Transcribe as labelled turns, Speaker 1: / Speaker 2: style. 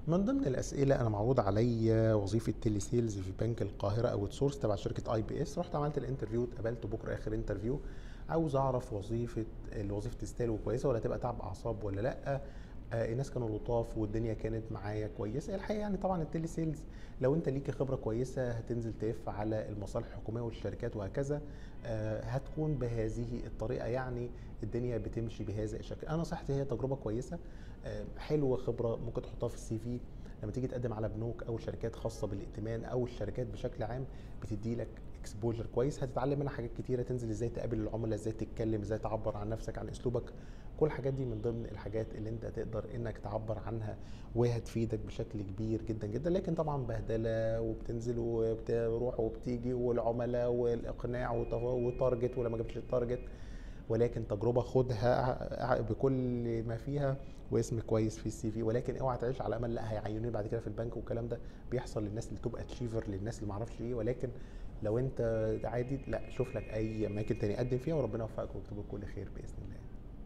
Speaker 1: من ضمن الاسئله انا معروض عليا وظيفه تيلي سيلز في بنك القاهره اوت سورس تبع شركه اي بي اس رحت عملت الانترفيو اتقبلت بكره اخر انترفيو عاوز اعرف وظيفه الوظيفه تستاهل كويسه ولا تبقى تعب اعصاب ولا لا آه الناس كانوا لطاف والدنيا كانت معايا كويسه الحقيقه يعني طبعا التيلي سيلز لو انت ليك خبره كويسه هتنزل تلف على المصالح الحكوميه والشركات وهكذا آه هتكون بهذه الطريقه يعني الدنيا بتمشي بهذا الشكل انا نصيحتي هي تجربه كويسه آه حلوه خبره ممكن تحطها في السي في لما تيجي تقدم على بنوك او شركات خاصه بالائتمان او الشركات بشكل عام بتدي لك اكسبوجر كويس هتتعلم منها حاجات كتيره تنزل ازاي تقابل العملاء ازاي تتكلم ازاي تعبر عن نفسك عن اسلوبك كل الحاجات دي من ضمن الحاجات اللي انت تقدر انك تعبر عنها وهتفيدك بشكل كبير جدا جدا لكن طبعا بهدله وبتنزل وبتروح وبتيجي والعملاء والاقناع وتارجت ولا ما جبتش التارجت ولكن تجربه خدها بكل ما فيها واسم كويس في السي في ولكن اوعى تعيش على امل لا هيعينوني بعد كده في البنك والكلام ده بيحصل للناس اللي تبقى تشيفر للناس اللي ما اعرفش ايه ولكن لو انت عادي لا شوف لك اي اماكن تاني قدم فيها وربنا يوفقك ويكتب كل خير باذن الله